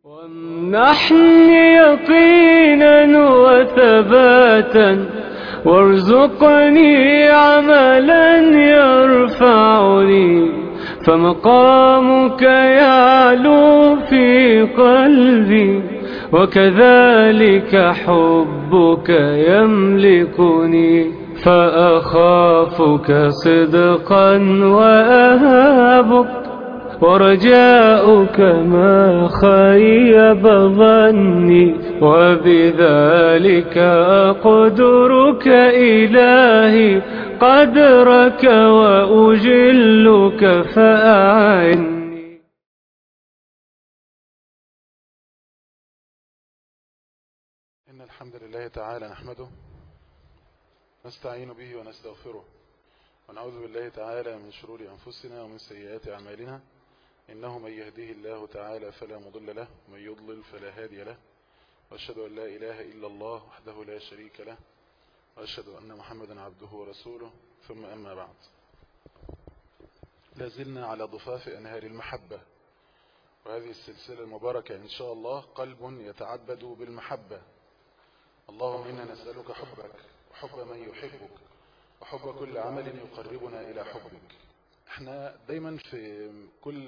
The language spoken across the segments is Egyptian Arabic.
وامنحني يقينا وثباتا وارزقني عملا يرفعني فمقامك يعلو في قلبي وكذلك حبك يملكني فأخافك صدقا وأهابك ورجاؤك ما خيب ظني وبذلك أقدرك إلهي قدرك وأجلك فأعني إن الحمد لله تعالى نحمده نستعين به ونستغفره ونعوذ بالله تعالى من شرور أنفسنا ومن سيئات أعمالنا إنه من يهده الله تعالى فلا مضل له ومن يضلل فلا هادي له وأشهد أن لا إله إلا الله وحده لا شريك له وأشهد أن محمدا عبده ورسوله ثم أما بعد لازلنا على ضفاف أنهار المحبة وهذه السلسلة المباركة إن شاء الله قلب يتعبد بالمحبة اللهم إنا نسألك حبك وحب من يحبك وحب كل عمل يقربنا إلى حبك احنا دايما في كل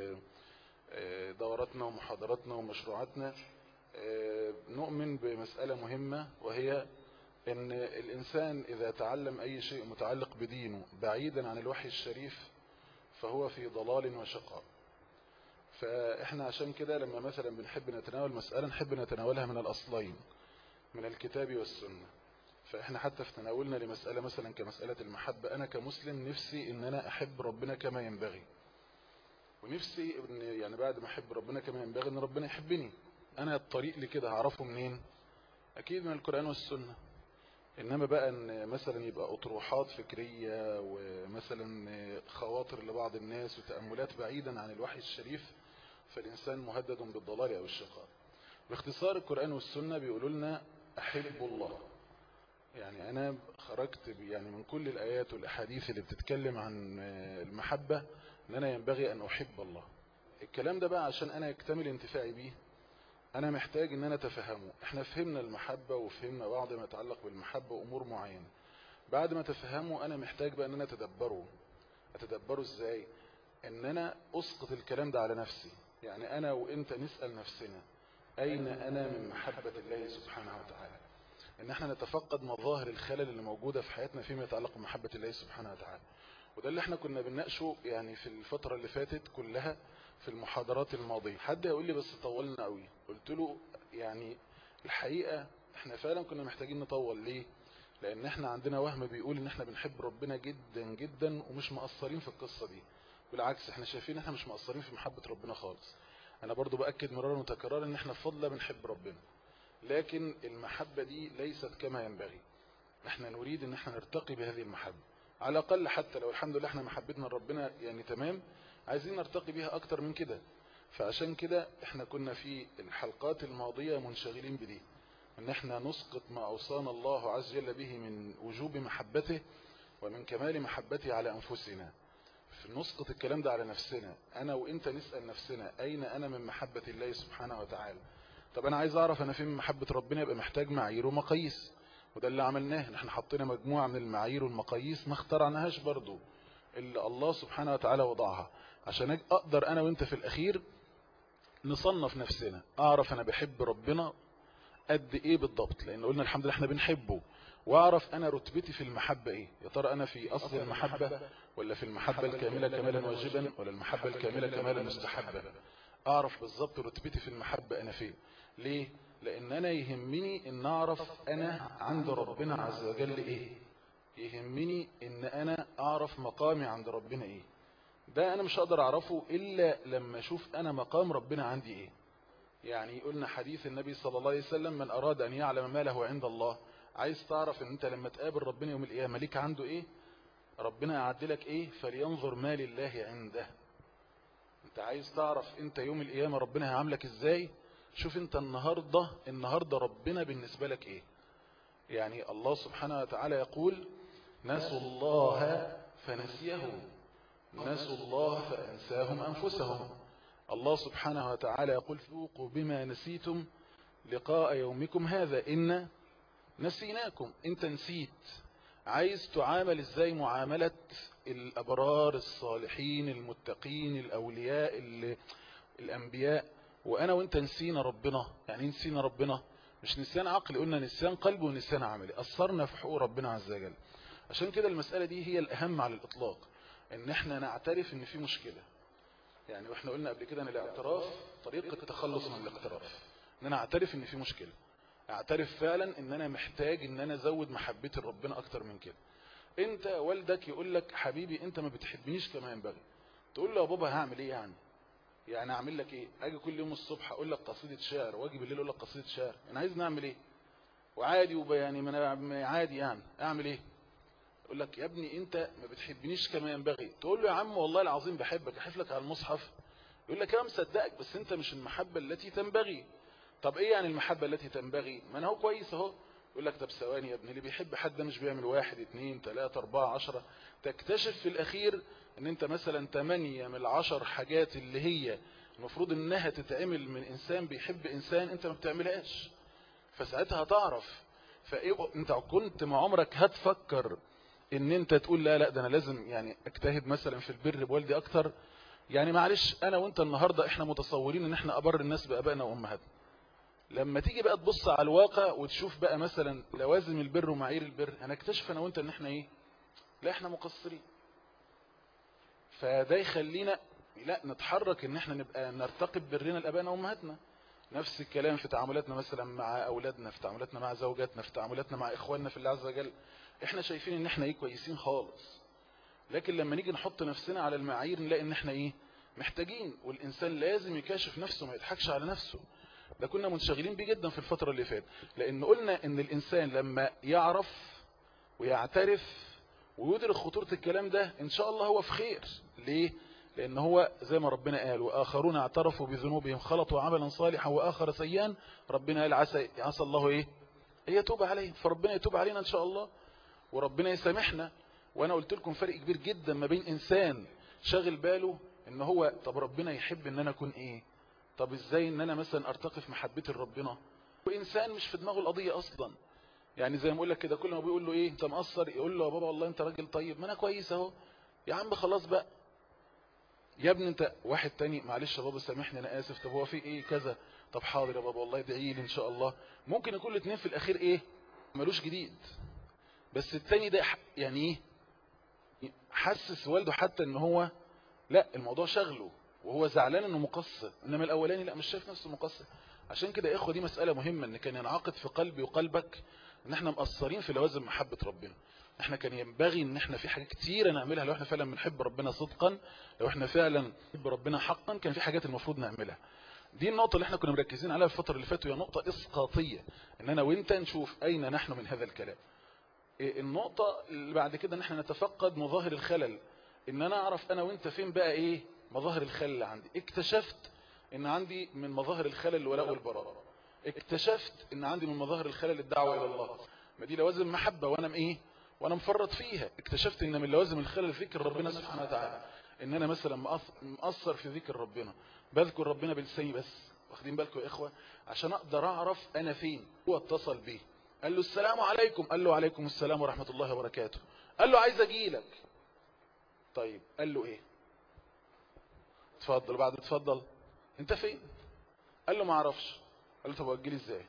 دوراتنا ومحاضراتنا ومشروعاتنا نؤمن بمسألة مهمة وهي ان الانسان اذا تعلم اي شيء متعلق بدينه بعيدا عن الوحي الشريف فهو في ضلال وشقاء فاحنا عشان كده لما مثلا بنحب نتناول مسألة نحب نتناولها من الاصلين من الكتاب والسنة فاحنا حتى في تناولنا لمسألة مثلا كمسألة المحبة انا كمسلم نفسي ان انا احب ربنا كما ينبغي ونفسي ان يعني بعد ما احب ربنا كما ينبغي ان ربنا يحبني انا الطريق لكده هعرفه منين اكيد من القرآن والسنة انما بقى ان مثلا يبقى اطروحات فكرية ومثلا خواطر لبعض الناس وتأملات بعيدا عن الوحي الشريف فالانسان مهدد بالضلال او الشقاء باختصار القرآن والسنة بيقولوا لنا احب الله يعني انا خرجت يعني من كل الايات والاحاديث اللي بتتكلم عن المحبة ان انا ينبغي ان احب الله الكلام ده بقى عشان انا يكتمل انتفاعي بيه انا محتاج ان انا اتفهمه احنا فهمنا المحبة وفهمنا بعض ما يتعلق بالمحبة امور معينة بعد ما تفهمه انا محتاج بقى ان انا اتدبره اتدبره ازاي ان انا اسقط الكلام ده على نفسي يعني انا وانت نسأل نفسنا اين انا من محبة الله سبحانه وتعالى ان احنا نتفقد مظاهر الخلل اللي موجودة في حياتنا فيما يتعلق بمحبة الله سبحانه وتعالى وده اللي احنا كنا بنناقشه يعني في الفترة اللي فاتت كلها في المحاضرات الماضية حد يقول لي بس طولنا قوي قلت له يعني الحقيقة احنا فعلا كنا محتاجين نطول ليه لان احنا عندنا وهم بيقول ان احنا بنحب ربنا جدا جدا ومش مقصرين في القصة دي بالعكس احنا شايفين احنا مش مقصرين في محبة ربنا خالص انا برضو باكد مرارا وتكرارا ان احنا بفضل بنحب ربنا لكن المحبة دي ليست كما ينبغي احنا نريد ان احنا نرتقي بهذه المحبة على الاقل حتى لو الحمد لله احنا محبتنا لربنا يعني تمام عايزين نرتقي بيها اكتر من كده فعشان كده احنا كنا في الحلقات الماضية منشغلين بدي ان احنا نسقط ما اوصانا الله عز وجل به من وجوب محبته ومن كمال محبته على انفسنا نسقط الكلام ده على نفسنا انا وانت نسأل نفسنا اين انا من محبة الله سبحانه وتعالى طب انا عايز اعرف انا فين من محبة ربنا يبقى محتاج معايير ومقاييس وده اللي عملناه احنا حطينا مجموعة من المعايير والمقاييس ما اخترعناهاش برضو اللي الله سبحانه وتعالى وضعها عشان اقدر انا وانت في الاخير نصنف نفسنا اعرف انا بحب ربنا قد ايه بالضبط لان قلنا الحمد لله احنا بنحبه واعرف انا رتبتي في المحبة ايه يا ترى انا في اصل المحبة ولا في المحبة الكاملة كمالا واجبا ولا المحبة الكاملة كمالا مستحبا اعرف بالضبط رتبتي في المحبة انا فين ليه لان انا يهمني ان اعرف انا عند ربنا عز وجل ايه يهمني ان انا اعرف مقامي عند ربنا ايه ده انا مش هقدر اعرفه الا لما اشوف انا مقام ربنا عندي ايه يعني قلنا حديث النبي صلى الله عليه وسلم من اراد ان يعلم ما له عند الله عايز تعرف ان انت لما تقابل ربنا يوم القيامه ليك عنده ايه ربنا يعدلك ايه فلينظر ما لله عنده انت عايز تعرف انت يوم القيامه ربنا هيعاملك ازاي شوف انت النهارده النهارده ربنا بالنسبه لك ايه يعني الله سبحانه وتعالى يقول نسوا الله فنسيهم نسوا الله فأنساهم أنفسهم الله سبحانه وتعالى يقول فوقوا بما نسيتم لقاء يومكم هذا إن نسيناكم انت نسيت عايز تعامل ازاي معاملة الأبرار الصالحين المتقين الأولياء الأنبياء وأنا وانت نسينا ربنا يعني نسينا ربنا مش نسيان عقل قلنا نسيان قلب ونسيان عملي أثرنا في حقوق ربنا عز وجل عشان كده المسألة دي هي الأهم على الإطلاق ان احنا نعترف ان في مشكلة يعني واحنا قلنا قبل كده ان الاعتراف طريقة التخلص من الاقتراف ان انا اعترف ان في مشكلة اعترف فعلا ان انا محتاج ان انا ازود محبتي لربنا اكتر من كده انت والدك يقول لك حبيبي انت ما بتحبنيش كما ينبغي تقول له يا بابا هعمل ايه يعني يعني اعمل لك ايه اجي كل يوم الصبح اقول لك قصيدة شعر واجي بالليل اقول لك قصيدة شعر انا عايز نعمل ايه وعادي ويعني ما عادي يعني اعمل ايه يقول لك يا ابني انت ما بتحبنيش كما ينبغي تقول له يا عم والله العظيم بحبك احف لك على المصحف يقول لك انا مصدقك بس انت مش المحبة التي تنبغي طب ايه يعني المحبة التي تنبغي ما انا هو كويس اهو يقول لك طب ثواني يا ابني اللي بيحب حد مش بيعمل واحد اتنين تلاتة اربعة عشرة تكتشف في الاخير ان انت مثلا تمانية من العشر حاجات اللي هي المفروض انها تتعمل من انسان بيحب انسان انت ما بتعملهاش فساعتها هتعرف فايه انت كنت مع عمرك هتفكر ان انت تقول لا لا ده انا لازم يعني اجتهد مثلا في البر بوالدي اكتر يعني معلش انا وانت النهاردة احنا متصورين ان احنا ابر الناس بابائنا وامهاتنا لما تيجي بقى تبص على الواقع وتشوف بقى مثلا لوازم البر ومعايير البر هنكتشف انا وانت ان احنا ايه لا احنا مقصرين فده يخلينا لا نتحرك ان احنا نبقى نرتقي برنا لابائنا وامهاتنا نفس الكلام في تعاملاتنا مثلا مع اولادنا في تعاملاتنا مع زوجاتنا في تعاملاتنا مع اخواننا في الله عز وجل احنا شايفين ان احنا ايه كويسين خالص لكن لما نيجي نحط نفسنا على المعايير نلاقي ان احنا ايه محتاجين والانسان لازم يكاشف نفسه ما يضحكش على نفسه ده كنا منشغلين بيه جدا في الفترة اللي فاتت لان قلنا ان الانسان لما يعرف ويعترف ويدرك خطورة الكلام ده ان شاء الله هو في خير ليه لان هو زي ما ربنا قال واخرون اعترفوا بذنوبهم خلطوا عملا صالحا واخر سيئا ربنا قال عسى عسى الله ايه يتوب عليهم فربنا يتوب علينا ان شاء الله وربنا يسامحنا وانا قلت لكم فرق كبير جدا ما بين انسان شاغل باله ان هو طب ربنا يحب ان انا اكون ايه طب ازاي ان انا مثلا ارتقي في محبتي لربنا وانسان مش في دماغه القضية اصلا يعني زي ما بقول لك كده كل ما بيقول له ايه انت مقصر يقول له يا بابا والله انت راجل طيب ما انا كويس اهو يا عم خلاص بقى يا ابني انت واحد تاني معلش يا بابا سامحني انا اسف طب هو في ايه كذا طب حاضر يا بابا والله ادعي لي ان شاء الله ممكن يكون الاثنين في الاخير ايه ملوش جديد بس التاني ده يعني ايه حسس والده حتى ان هو لا الموضوع شغله وهو زعلان انه مقصر انما الاولاني لا مش شايف نفسه مقصر عشان كده يا اخوه دي مسألة مهمة ان كان ينعقد في قلبي وقلبك ان احنا مقصرين في لوازم محبة ربنا احنا كان ينبغي ان احنا في حاجات كتيرة نعملها لو احنا فعلا بنحب ربنا صدقا لو احنا فعلا بنحب ربنا حقا كان في حاجات المفروض نعملها دي النقطة اللي احنا كنا مركزين عليها في الفترة اللي فاتت وهي نقطة اسقاطية ان انا وانت نشوف اين نحن من هذا الكلام النقطة اللي بعد كده ان احنا نتفقد مظاهر الخلل ان انا اعرف انا وانت فين بقى ايه مظاهر الخلل اللي عندي اكتشفت ان عندي من مظاهر الخلل الولاء والبراء اكتشفت ان عندي من مظاهر الخلل الدعوة الى الله ما دي لوازم محبة وانا ايه وانا مفرط فيها اكتشفت ان من لوازم الخلل ذكر ربنا سبحانه وتعالى ان انا مثلا مقصر في ذكر ربنا بذكر ربنا بلساني بس واخدين بالكم يا اخوة عشان اقدر اعرف انا فين هو اتصل بيه قال له السلام عليكم قال له عليكم السلام ورحمة الله وبركاته قال له عايز اجيلك طيب قال له ايه اتفضل بعد اتفضل انت فين قال له ما اعرفش قال له طب اجيلي ازاي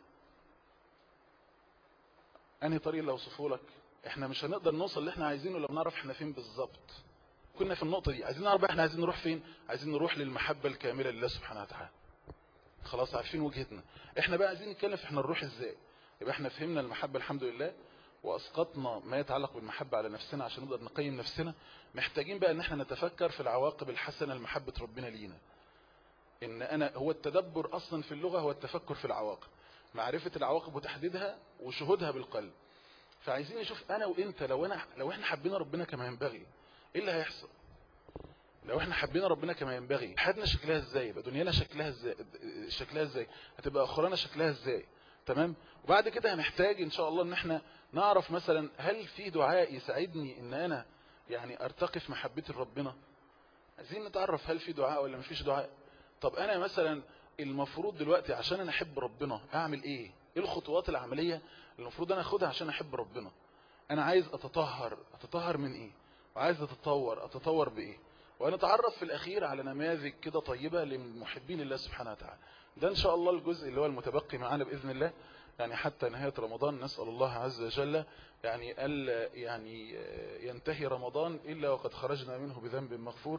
انهي طريق اللي اوصفه لك احنا مش هنقدر نوصل اللي احنا عايزينه لو نعرف احنا فين بالظبط كنا في النقطة دي عايزين نعرف احنا عايزين نروح فين عايزين نروح للمحبة الكاملة لله سبحانه وتعالى خلاص عارفين وجهتنا احنا بقى عايزين نتكلم في احنا نروح ازاي يبقى احنا فهمنا المحبة الحمد لله واسقطنا ما يتعلق بالمحبة على نفسنا عشان نقدر نقيم نفسنا محتاجين بقى ان احنا نتفكر في العواقب الحسنة لمحبة ربنا لينا ان انا هو التدبر اصلا في اللغة هو التفكر في العواقب معرفة العواقب وتحديدها وشهودها بالقلب فعايزين نشوف انا وانت لو انا لو احنا حبينا ربنا كما ينبغي ايه اللي هيحصل لو احنا حبينا ربنا كما ينبغي حياتنا شكلها ازاي يبقى دنيانا شكلها ازاي شكلها ازاي هتبقى اخرانا شكلها ازاي تمام وبعد كده هنحتاج ان شاء الله ان احنا نعرف مثلا هل في دعاء يساعدني ان انا يعني ارتقي في محبتي لربنا عايزين نتعرف هل في دعاء ولا مفيش دعاء طب انا مثلا المفروض دلوقتي عشان انا احب ربنا اعمل ايه ايه الخطوات العملية المفروض انا اخدها عشان احب ربنا انا عايز اتطهر اتطهر من ايه وعايز اتطور اتطور بايه ونتعرف في الاخير على نماذج كده طيبة للمحبين الله سبحانه وتعالى ده ان شاء الله الجزء اللي هو المتبقي معانا باذن الله يعني حتى نهاية رمضان نسأل الله عز وجل يعني ألا يعني ينتهي رمضان إلا وقد خرجنا منه بذنب مغفور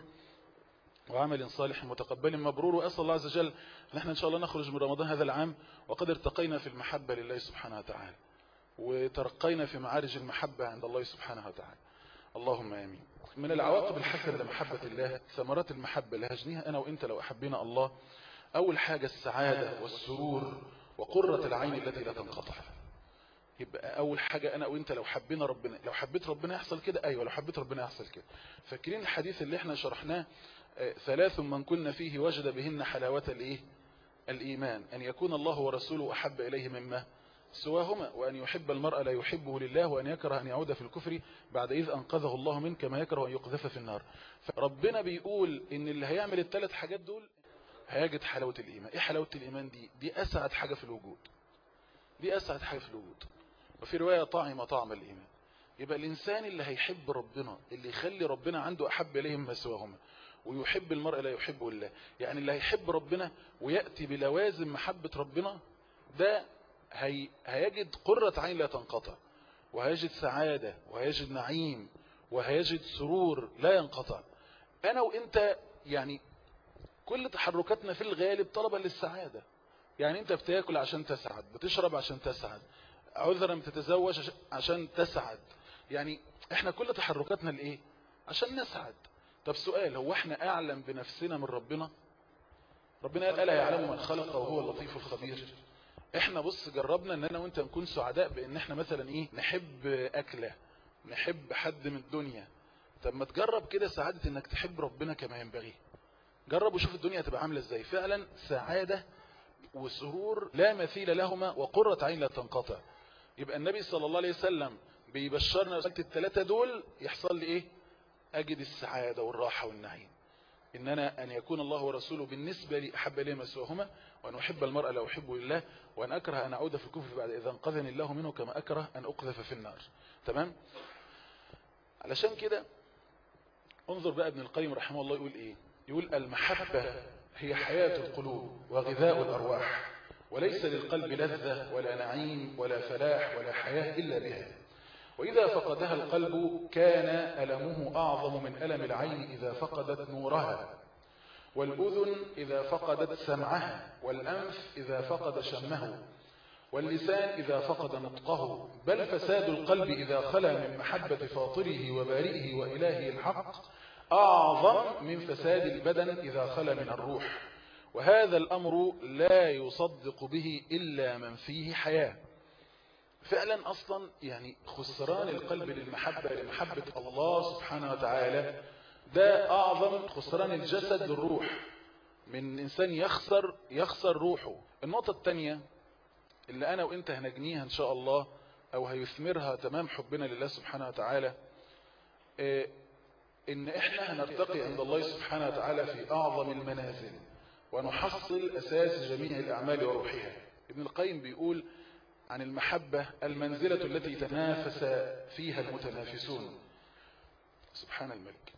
وعمل صالح متقبل مبرور وأسأل الله عز وجل نحن إن شاء الله نخرج من رمضان هذا العام وقد ارتقينا في المحبة لله سبحانه وتعالى وترقينا في معارج المحبة عند الله سبحانه وتعالى اللهم آمين من العواقب الحسنة لمحبة الله ثمرات المحبة اللي هجنيها أنا وإنت لو أحبنا الله أول حاجة السعادة والسرور وقرة العين التي لا تنقطع يبقى أول حاجة أنا وإنت لو حبينا ربنا لو حبيت ربنا يحصل كده أيوة لو حبيت ربنا يحصل كده فاكرين الحديث اللي احنا شرحناه ثلاث من كنا فيه وجد بهن حلاوة الإيه الإيمان أن يكون الله ورسوله أحب إليه مما سواهما وأن يحب المرء لا يحبه لله وأن يكره أن يعود في الكفر بعد إذ أنقذه الله منه كما يكره أن يقذف في النار فربنا بيقول إن اللي هيعمل الثلاث حاجات دول هيجد حلاوة الإيمان إيه حلاوة الإيمان دي دي أسعد حاجة في الوجود دي أسعد حاجة في الوجود وفي رواية طعم طعم الإيمان يبقى الإنسان اللي هيحب ربنا اللي يخلي ربنا عنده أحب إليه ما سواهما ويحب المرء لا يحبه الله يعني اللي هيحب ربنا ويأتي بلوازم محبة ربنا ده هي هيجد قرة عين لا تنقطع وهيجد سعادة وهيجد نعيم وهيجد سرور لا ينقطع أنا وإنت يعني كل تحركاتنا في الغالب طلبا للسعادة يعني انت بتاكل عشان تسعد بتشرب عشان تسعد عذرا بتتزوج عشان تسعد يعني احنا كل تحركاتنا لايه عشان نسعد طب سؤال هو احنا اعلم بنفسنا من ربنا ربنا قال الا يعلم من خلق وهو اللطيف الخبير احنا بص جربنا ان انا وانت نكون سعداء بان احنا مثلا ايه نحب اكله نحب حد من الدنيا طب ما تجرب كده سعادة انك تحب ربنا كما ينبغي جرب وشوف الدنيا تبقى عاملة ازاي فعلا سعادة وسرور لا مثيل لهما وقرة عين لا تنقطع يبقى النبي صلى الله عليه وسلم بيبشرنا قلت الثلاثة دول يحصل لي ايه اجد السعادة والراحة والنعيم إننا أن يكون الله ورسوله بالنسبة لي أحب لي ما سواهما وأن أحب المرأة لا أحبه لله وأن أكره أن أعود في الكفر بعد إذا انقذني الله منه كما أكره أن أقذف في النار تمام علشان كده انظر بقى ابن القيم رحمه الله يقول إيه يقول المحبة هي حياة القلوب وغذاء الأرواح وليس للقلب لذة ولا نعيم ولا فلاح ولا حياة إلا بها وإذا فقدها القلب كان ألمه أعظم من ألم العين إذا فقدت نورها والأذن إذا فقدت سمعها والأنف إذا فقد شمه واللسان إذا فقد نطقه بل فساد القلب إذا خلا من محبة فاطره وبارئه وإلهه الحق أعظم من فساد البدن إذا خلا من الروح وهذا الأمر لا يصدق به إلا من فيه حياة فعلا أصلا يعني خسران القلب للمحبة لمحبة الله سبحانه وتعالى ده أعظم خسران الجسد للروح من إنسان يخسر يخسر روحه النقطة الثانية اللي أنا وإنت هنجنيها إن شاء الله أو هيثمرها تمام حبنا لله سبحانه وتعالى إيه إن إحنا هنرتقي عند الله سبحانه وتعالى في أعظم المنازل ونحصل أساس جميع الأعمال وروحها ابن القيم بيقول عن المحبة المنزلة التي تنافس فيها المتنافسون سبحان الملك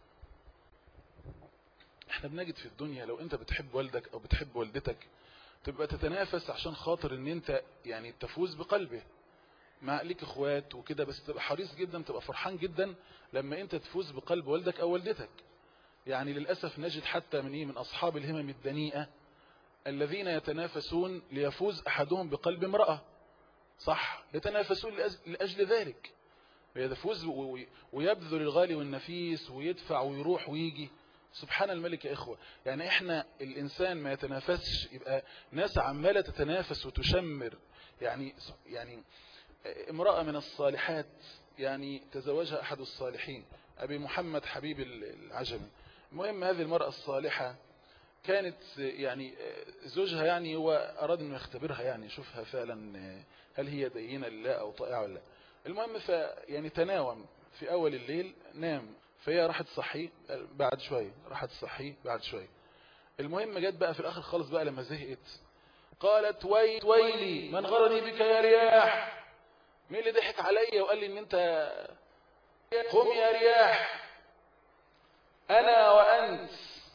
احنا بنجد في الدنيا لو انت بتحب والدك او بتحب والدتك تبقى تتنافس عشان خاطر ان انت يعني تفوز بقلبه مع ليك اخوات وكده بس تبقى حريص جدا تبقى فرحان جدا لما انت تفوز بقلب والدك او والدتك يعني للأسف نجد حتى من ايه من اصحاب الهمم الدنيئة الذين يتنافسون ليفوز احدهم بقلب امرأة صح يتنافسون لأجل ذلك يفوز ويبذل الغالي والنفيس ويدفع ويروح ويجي سبحان الملك يا إخوة يعني إحنا الإنسان ما يتنافسش يبقى ناس عمالة تتنافس وتشمر يعني يعني امرأة من الصالحات يعني تزوجها أحد الصالحين أبي محمد حبيب العجمي المهم هذه المرأة الصالحة كانت يعني زوجها يعني هو أراد أنه يختبرها يعني يشوفها فعلا هل هي دينة لله أو طائعة ولا لا المهم ف يعني تناوم في أول الليل نام فهي راحت صحي بعد شوية راحت صحي بعد شوية المهم جت بقى في الاخر خالص بقى لما زهقت قالت وي ويلي من غرني بك يا رياح مين اللي ضحك عليا وقال لي ان انت قم يا رياح انا وانت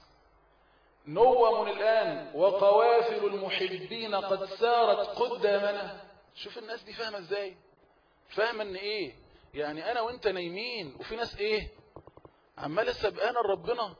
نوم الان وقوافل المحبين قد سارت قدامنا شوف الناس دي فاهمه ازاي فاهمه ان ايه يعني انا وانت نايمين وفي ناس ايه عماله سبقانا لربنا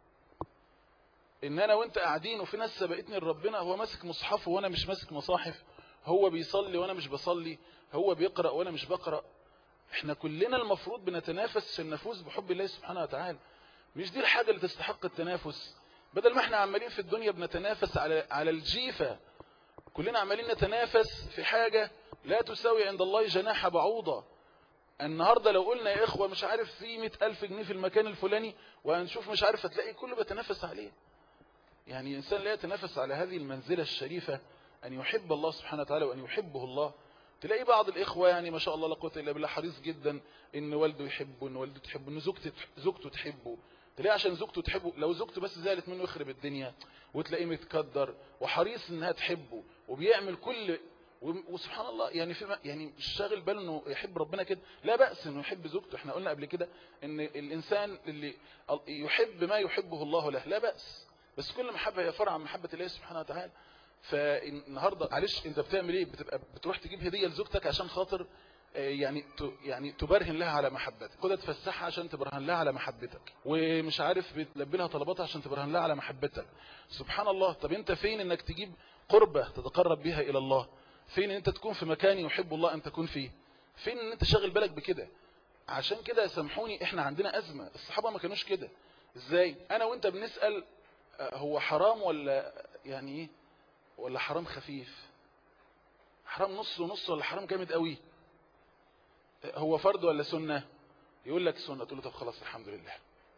ان انا وانت قاعدين وفي ناس سبقتني لربنا هو ماسك مصحفه وانا مش ماسك مصاحف هو بيصلي وانا مش بصلي هو بيقرأ وانا مش بقرأ احنا كلنا المفروض بنتنافس عشان نفوز بحب الله سبحانه وتعالى مش دي الحاجة اللي تستحق التنافس بدل ما احنا عمالين في الدنيا بنتنافس على على الجيفة كلنا عمالين نتنافس في حاجة لا تساوي عند الله جناح بعوضة النهاردة لو قلنا يا إخوة مش عارف في مئة ألف جنيه في المكان الفلاني وهنشوف مش عارف هتلاقي كله بيتنافس عليه يعني إنسان لا يتنافس على هذه المنزلة الشريفة أن يحب الله سبحانه وتعالى وأن يحبه الله تلاقي بعض الإخوة يعني ما شاء الله لا قوه إلا بالله حريص جدا إن والده يحبه إن والده تحبه إن زوجته زوجته تحبه تلاقي عشان زوجته تحبه لو زوجته بس زعلت منه يخرب الدنيا وتلاقيه متكدر وحريص إنها تحبه وبيعمل كل وسبحان الله يعني في يعني مش شاغل باله انه يحب ربنا كده لا بأس انه يحب زوجته احنا قلنا قبل كده ان الانسان اللي يحب ما يحبه الله له لا بأس بس كل محبة هي فرع عن محبة الله سبحانه وتعالى فالنهارده معلش انت بتعمل ايه بتبقى بتروح تجيب هديه لزوجتك عشان خاطر يعني يعني تبرهن لها على محبتك خدها تفسحها عشان تبرهن لها على محبتك ومش عارف بتلبي لها طلباتها عشان تبرهن لها على محبتك سبحان الله طب انت فين انك تجيب قربة تتقرب بها الى الله فين ان انت تكون في مكان يحب الله ان تكون فيه فين ان انت شاغل بالك بكده عشان كده سامحوني احنا عندنا ازمة الصحابة ما كانوش كده ازاي انا وانت بنسأل هو حرام ولا يعني ايه ولا حرام خفيف حرام نص ونص ولا حرام جامد قوي هو فرض ولا سنة يقول لك سنة تقول له طب خلاص الحمد لله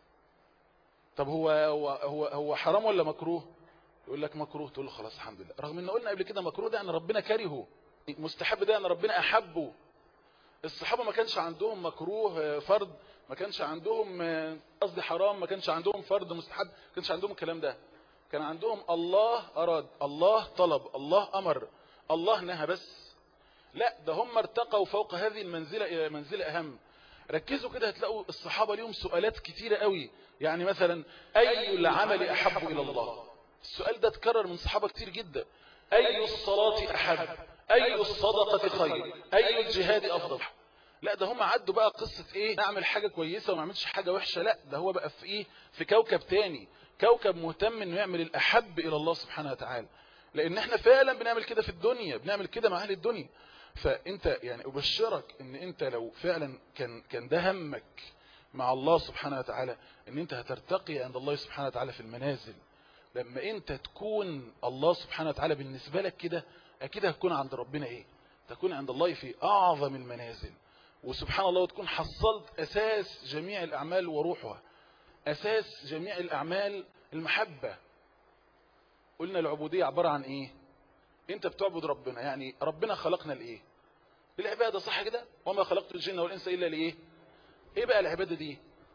طب هو هو هو, هو حرام ولا مكروه يقول لك مكروه تقول له خلاص الحمد لله رغم ان قلنا قبل كده مكروه ده ان ربنا كرهه مستحب ده ان ربنا احبه الصحابه ما كانش عندهم مكروه فرض ما كانش عندهم قصدي حرام ما كانش عندهم فرض مستحب ما كانش عندهم الكلام ده كان عندهم الله أراد الله طلب الله أمر الله نهى بس لا ده هم ارتقوا فوق هذه المنزلة إلى منزلة أهم ركزوا كده هتلاقوا الصحابة ليهم سؤالات كتيرة قوي يعني مثلا أي العمل أحب إلى الله السؤال ده اتكرر من صحابة كتير جدا أي الصلاة أحب أي الصدقة خير أي الجهاد أفضل لا ده هم عدوا بقى قصة ايه نعمل حاجة كويسة وما نعملش حاجة وحشة لا ده هو بقى في ايه في كوكب تاني كوكب مهتم انه يعمل الاحب الى الله سبحانه وتعالى لان احنا فعلا بنعمل كده في الدنيا بنعمل كده مع اهل الدنيا فانت يعني ابشرك ان انت لو فعلا كان كان ده همك مع الله سبحانه وتعالى ان انت هترتقي عند الله سبحانه وتعالى في المنازل لما انت تكون الله سبحانه وتعالى بالنسبة لك كده اكيد هتكون عند ربنا ايه تكون عند الله في اعظم المنازل وسبحان الله وتكون حصلت اساس جميع الاعمال وروحها أساس جميع الأعمال المحبة قلنا العبودية عبارة عن إيه أنت بتعبد ربنا يعني ربنا خلقنا لإيه العبادة صح كده وما خلقت الجن والإنس إلا لإيه إيه بقى العبادة دي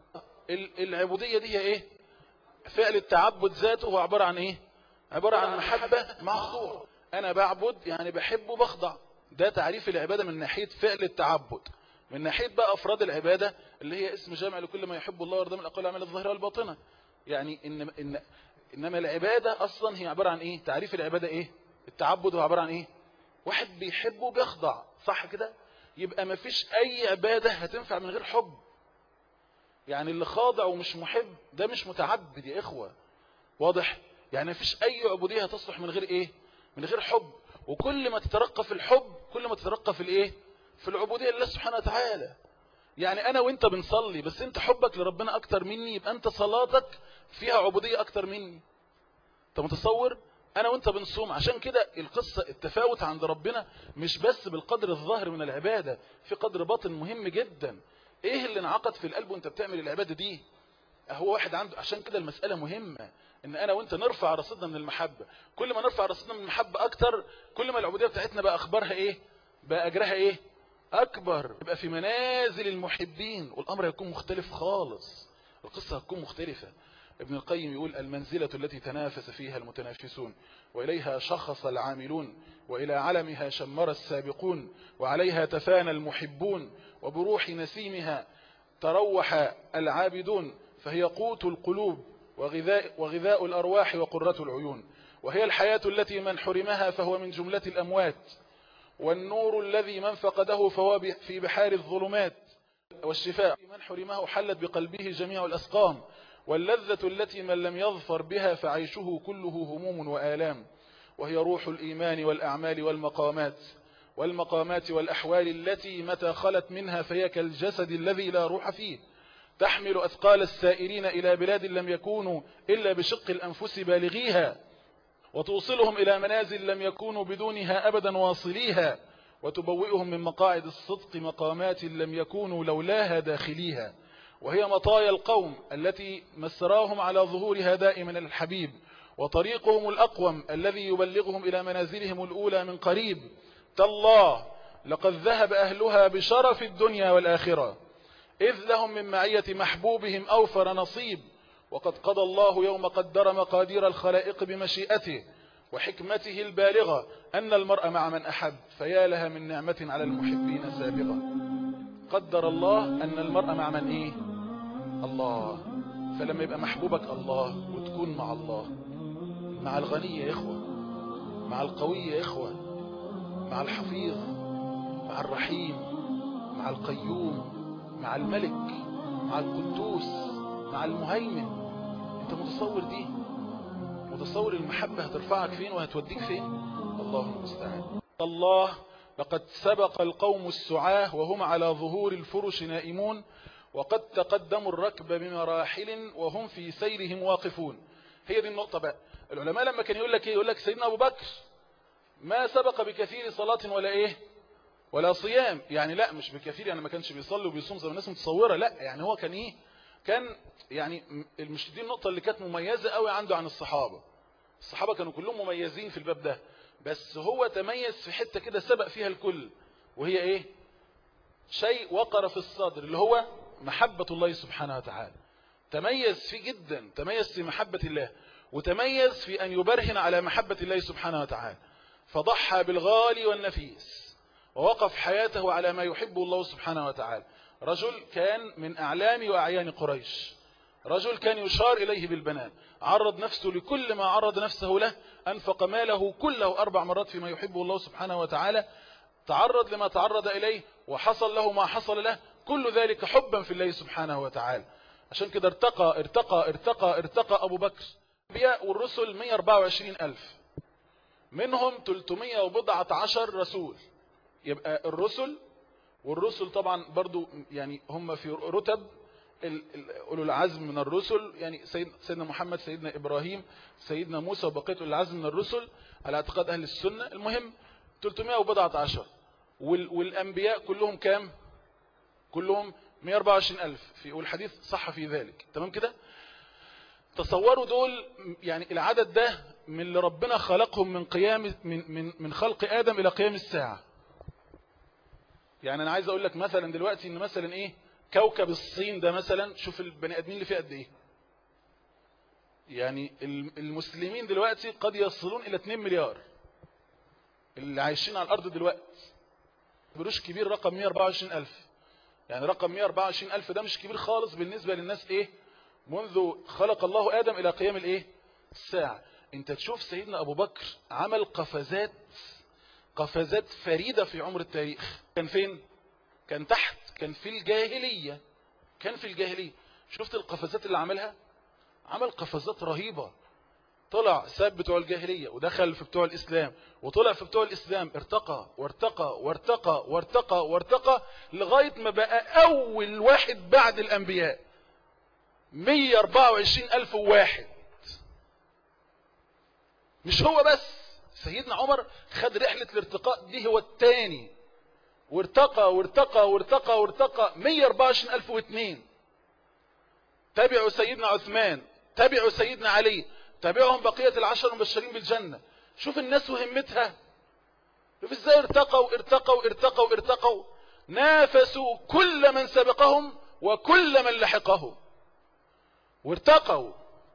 العبودية دي هي إيه فعل التعبد ذاته هو عبارة عن إيه عبارة عن محبة مع خضوع أنا بعبد يعني بحب وبخضع ده تعريف العبادة من ناحية فعل التعبد من ناحية بقى أفراد العبادة اللي هي اسم جامع لكل ما يحب الله ويرضى من الأقوال الأعمال الظاهرة والباطنة يعني إن إن إنما العبادة أصلا هي عبارة عن إيه تعريف العبادة إيه التعبد هو عبارة عن إيه واحد بيحب وبيخضع صح كده يبقى ما فيش أي عبادة هتنفع من غير حب يعني اللي خاضع ومش محب ده مش متعبد يا إخوة واضح يعني ما فيش أي عبودية هتصلح من غير إيه من غير حب وكل ما تترقى في الحب كل ما تترقى في الإيه في العبودية لله سبحانه وتعالى يعني أنا وإنت بنصلي بس أنت حبك لربنا أكتر مني يبقى أنت صلاتك فيها عبودية أكتر مني أنت متصور أنا وإنت بنصوم عشان كده القصة التفاوت عند ربنا مش بس بالقدر الظاهر من العبادة في قدر باطن مهم جدا إيه اللي انعقد في القلب وإنت بتعمل العبادة دي هو واحد عنده عشان كده المسألة مهمة ان انا وانت نرفع رصيدنا من المحبة كل ما نرفع رصيدنا من المحبة اكتر كل ما العبودية بتاعتنا بقى اخبارها ايه بقى اجرها ايه اكبر يبقى في منازل المحبين والامر هيكون مختلف خالص القصة هتكون مختلفة ابن القيم يقول المنزلة التي تنافس فيها المتنافسون وإليها شخص العاملون وإلى علمها شمر السابقون وعليها تفانى المحبون وبروح نسيمها تروح العابدون فهي قوت القلوب وغذاء, وغذاء الأرواح وقرة العيون وهي الحياة التي من حرمها فهو من جملة الأموات والنور الذي من فقده فهو في بحار الظلمات والشفاء من حرمه حلت بقلبه جميع الأسقام واللذة التي من لم يظفر بها فعيشه كله هموم وآلام وهي روح الإيمان والأعمال والمقامات والمقامات والأحوال التي متى خلت منها فهي كالجسد الذي لا روح فيه تحمل أثقال السائرين إلى بلاد لم يكونوا إلا بشق الأنفس بالغيها وتوصلهم إلى منازل لم يكونوا بدونها أبدا واصليها وتبوئهم من مقاعد الصدق مقامات لم يكونوا لولاها داخليها وهي مطايا القوم التي مسراهم على ظهورها دائما الحبيب وطريقهم الأقوم الذي يبلغهم إلى منازلهم الأولى من قريب تالله لقد ذهب أهلها بشرف الدنيا والآخرة إذ لهم من معية محبوبهم أوفر نصيب وقد قضى الله يوم قدر مقادير الخلائق بمشيئته وحكمته البالغة أن المرء مع من أحب فيا لها من نعمة على المحبين سابغة قدر الله أن المرء مع من إيه الله فلما يبقى محبوبك الله وتكون مع الله مع الغني يا إخوة مع القوي يا إخوة مع الحفيظ مع الرحيم مع القيوم مع الملك مع القدوس مع المهيمن انت متصور دي متصور المحبة هترفعك فين وهتوديك فين الله المستعان الله لقد سبق القوم السعاه وهم على ظهور الفرش نائمون وقد تقدموا الركب بمراحل وهم في سيرهم واقفون هي دي النقطة بقى العلماء لما كان يقول لك ايه يقول لك سيدنا ابو بكر ما سبق بكثير صلاة ولا ايه ولا صيام يعني لا مش بكثير يعني ما كانش بيصلي وبيصوم زي ما الناس متصوره لا يعني هو كان ايه كان يعني مش دي النقطه اللي كانت مميزه قوي عنده عن الصحابه الصحابه كانوا كلهم مميزين في الباب ده بس هو تميز في حته كده سبق فيها الكل وهي ايه شيء وقر في الصدر اللي هو محبه الله سبحانه وتعالى تميز فيه جدا تميز في محبه الله وتميز في ان يبرهن على محبه الله سبحانه وتعالى فضحى بالغالي والنفيس ووقف حياته على ما يحبه الله سبحانه وتعالى رجل كان من أعلام وأعيان قريش رجل كان يشار إليه بالبنان عرض نفسه لكل ما عرض نفسه له أنفق ماله كله أربع مرات فيما يحبه الله سبحانه وتعالى تعرض لما تعرض إليه وحصل له ما حصل له كل ذلك حبا في الله سبحانه وتعالى عشان كده ارتقى ارتقى ارتقى ارتقى أبو بكر الأنبياء والرسل 124 ألف منهم 300 وبضعة عشر رسول يبقى الرسل والرسل طبعا برضو يعني هم في رتب أولو العزم من الرسل يعني سيدنا محمد سيدنا إبراهيم سيدنا موسى وبقية أولو العزم من الرسل على اعتقاد أهل السنة المهم 300 وبضعة عشر والأنبياء كلهم كام كلهم 124 ألف في والحديث صح في ذلك تمام كده تصوروا دول يعني العدد ده من اللي ربنا خلقهم من قيام من من من خلق آدم إلى قيام الساعة يعني انا عايز اقول لك مثلا دلوقتي ان مثلا ايه كوكب الصين ده مثلا شوف البني ادمين اللي فيه قد ايه يعني المسلمين دلوقتي قد يصلون الى 2 مليار اللي عايشين على الارض دلوقتي بروش كبير رقم 124 الف يعني رقم 124 الف ده مش كبير خالص بالنسبة للناس ايه منذ خلق الله ادم الى قيام الايه الساعة انت تشوف سيدنا ابو بكر عمل قفزات قفزات فريدة في عمر التاريخ كان فين كان تحت كان في الجاهلية كان في الجاهلية شفت القفزات اللي عملها عمل قفزات رهيبة طلع ساب بتوع الجاهلية ودخل في بتوع الإسلام وطلع في بتوع الإسلام ارتقى وارتقى وارتقى وارتقى وارتقى لغاية ما بقى أول واحد بعد الأنبياء 124 ألف واحد مش هو بس سيدنا عمر خد رحلة الارتقاء دي هو الثاني وارتقى وارتقى وارتقى وارتقى 124002 تابعوا سيدنا عثمان تابعوا سيدنا علي تابعهم بقية العشر المبشرين بالجنة شوف الناس وهمتها شوف ازاي ارتقوا ارتقوا ارتقوا ارتقوا نافسوا كل من سبقهم وكل من لحقهم وارتقوا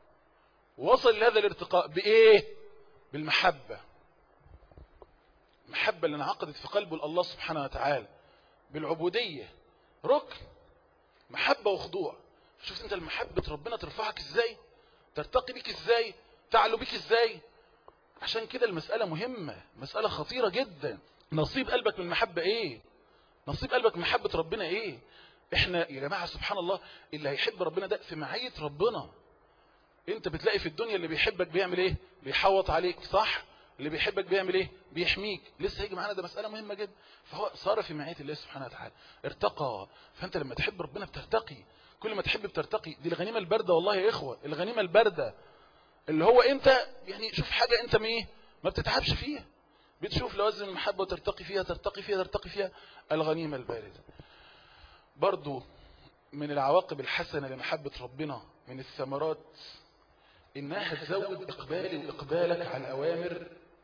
وصل لهذا الارتقاء بايه بالمحبة المحبة اللي انعقدت في قلبه الله سبحانه وتعالى بالعبودية ركن محبة وخضوع شفت انت المحبة ربنا ترفعك ازاي ترتقي بك ازاي تعلو بك ازاي عشان كده المسألة مهمة مسألة خطيرة جدا نصيب قلبك من المحبة ايه نصيب قلبك من محبة ربنا ايه احنا يا جماعة سبحان الله اللي هيحب ربنا ده في معية ربنا انت بتلاقي في الدنيا اللي بيحبك بيعمل ايه بيحوط عليك صح اللي بيحبك بيعمل ايه بيحميك لسه هيجي معانا ده مسألة مهمة جدا فهو صار في معية الله سبحانه وتعالى ارتقى فانت لما تحب ربنا بترتقي كل ما تحب بترتقي دي الغنيمة الباردة والله يا اخوة الغنيمة الباردة اللي هو انت يعني شوف حاجة انت ما ايه ما بتتعبش فيها بتشوف لوازم المحبة وترتقي فيها ترتقي فيها ترتقي فيها الغنيمة الباردة برضو من العواقب الحسنة لمحبة ربنا من الثمرات انها تزود اقبالي واقبالك على الاوامر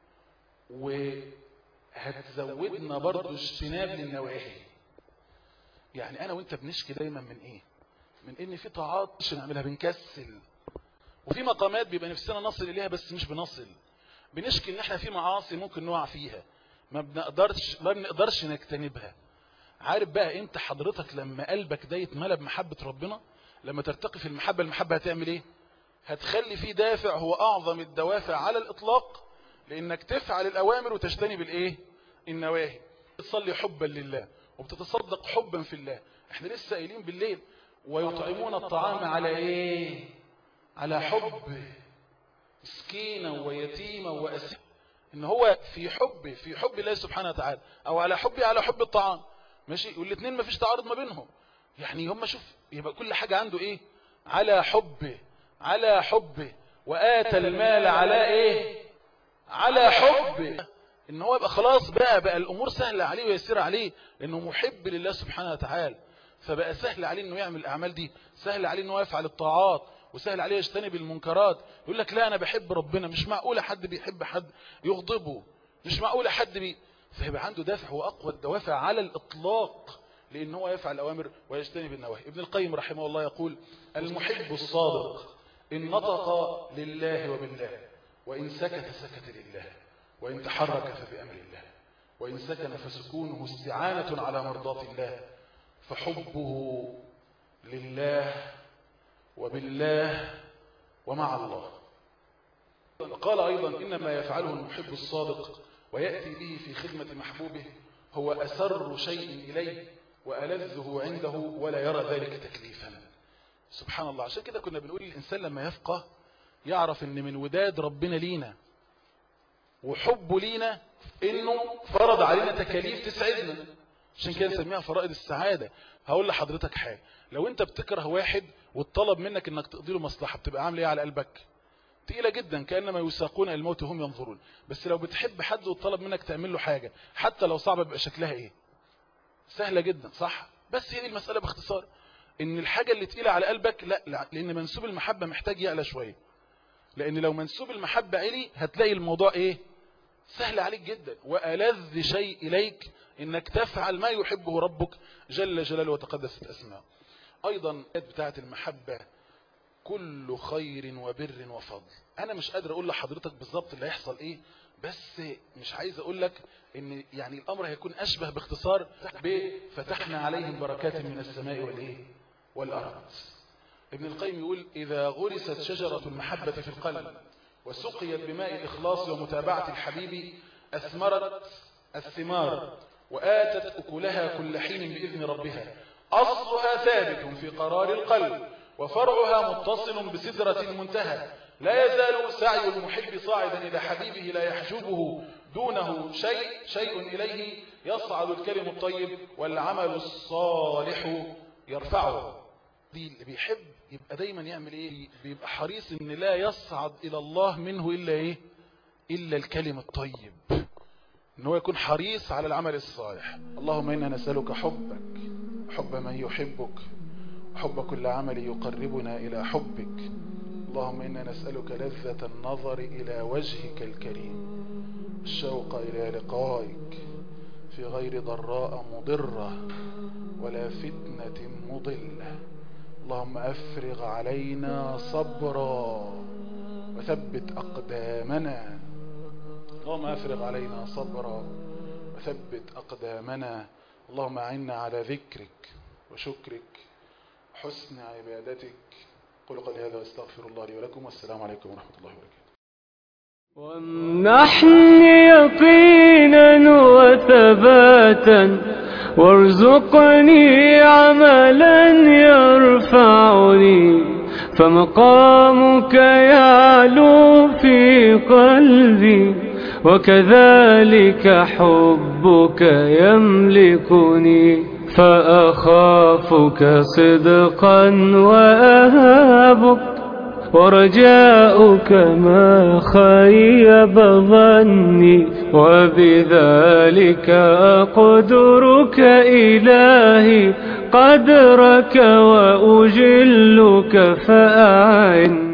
وهتزودنا برضو اجتناب للنواهي يعني انا وانت بنشكي دايما من ايه من ان في طاعات مش نعملها بنكسل وفي مقامات بيبقى نفسنا نصل اليها بس مش بنصل بنشكي ان احنا في معاصي ممكن نقع فيها ما بنقدرش ما بنقدرش نجتنبها عارف بقى انت حضرتك لما قلبك ده يتملى بمحبة ربنا لما ترتقي في المحبة المحبة هتعمل ايه هتخلي فيه دافع هو اعظم الدوافع على الاطلاق لانك تفعل الاوامر وتجتنب الايه النواهي بتصلي حبا لله وبتتصدق حبا في الله احنا لسه قايلين بالليل ويطعمون الطعام على ايه على حب مسكينا ويتيما واسيرا ان هو في حب في حب الله سبحانه وتعالى او على حبي على حب الطعام ماشي والاثنين ما فيش تعارض ما بينهم يعني هم شوف يبقى كل حاجة عنده ايه على حبه على حبه وآتى المال على ايه على حبه ان هو يبقى خلاص بقى بقى الامور سهلة عليه ويسير عليه لانه محب لله سبحانه وتعالى فبقى سهل عليه انه يعمل الاعمال دي سهل عليه انه يفعل الطاعات وسهل عليه يجتنب المنكرات يقول لك لا انا بحب ربنا مش معقولة حد بيحب حد يغضبه مش معقولة حد بي فيبقى عنده دافع واقوى الدوافع على الاطلاق لان هو يفعل الاوامر ويجتنب النواهي ابن القيم رحمه الله يقول المحب الصادق ان نطق لله وبالله وان سكت سكت لله وان تحرك فبامر الله وان سكن فسكونه استعانة على مرضاة الله فحبه لله وبالله ومع الله قال أيضا إنما يفعله المحب الصادق ويأتي به في خدمة محبوبه هو أسر شيء إليه وألذه عنده ولا يرى ذلك تكليفا سبحان الله عشان كده كنا بنقول الإنسان لما يفقه يعرف ان من وداد ربنا لينا وحبه لينا انه فرض علينا تكاليف تسعدنا عشان كده نسميها فرائض السعادة هقول لحضرتك حاجة لو انت بتكره واحد واتطلب منك انك تقضي له مصلحة بتبقى عامل ايه على قلبك تقيلة جدا كأنما يساقون الموت هم ينظرون بس لو بتحب حد وطلب منك تعمل له حاجة حتى لو صعبة بيبقى شكلها ايه سهلة جدا صح بس هي دي المسألة باختصار ان الحاجة اللي تقيلة على قلبك لا, لا لان منسوب المحبة محتاج يعلى شوية لان لو منسوب المحبة علي هتلاقي الموضوع ايه سهل عليك جدا وألذ شيء إليك إنك تفعل ما يحبه ربك جل جلاله وتقدست أسماء أيضا بتاعة المحبة كل خير وبر وفضل أنا مش قادر أقول لحضرتك بالظبط اللي هيحصل إيه بس مش عايز أقول لك إن يعني الأمر هيكون أشبه باختصار فتحنا عليهم بركات من السماء والإيه والأرض ابن القيم يقول إذا غرست شجرة المحبة في القلب وسقيت بماء الإخلاص ومتابعة الحبيب أثمرت الثمار وآتت أكلها كل حين بإذن ربها أصلها ثابت في قرار القلب وفرعها متصل بسدرة المنتهى لا يزال سعي المحب صاعدا إلى حبيبه لا يحجبه دونه شيء شيء إليه يصعد الكلم الطيب والعمل الصالح يرفعه دي اللي بيحب يبقى دايما يعمل ايه بيبقى حريص ان لا يصعد الى الله منه الا ايه الا الكلم الطيب ان هو يكون حريص على العمل الصالح اللهم انا نسألك حبك حب من يحبك حب كل عمل يقربنا الى حبك اللهم انا نسألك لذة النظر الى وجهك الكريم الشوق الى لقائك في غير ضراء مضرة ولا فتنة مضلة اللهم أفرغ علينا صبرا وثبت أقدامنا اللهم أفرغ علينا صبرا وثبت أقدامنا اللهم أعنا على ذكرك وشكرك وحسن عبادتك قل قولي هذا واستغفر الله لي ولكم والسلام عليكم ورحمة الله وبركاته وامنحني يقينا وثباتا وارزقني عملا يرفعني فمقامك يعلو في قلبي وكذلك حبك يملكني فأخافك صدقا وأهابك ورجاؤك ما خيب ظني وبذلك أقدرك إلهي قدرك وأجلك فأعني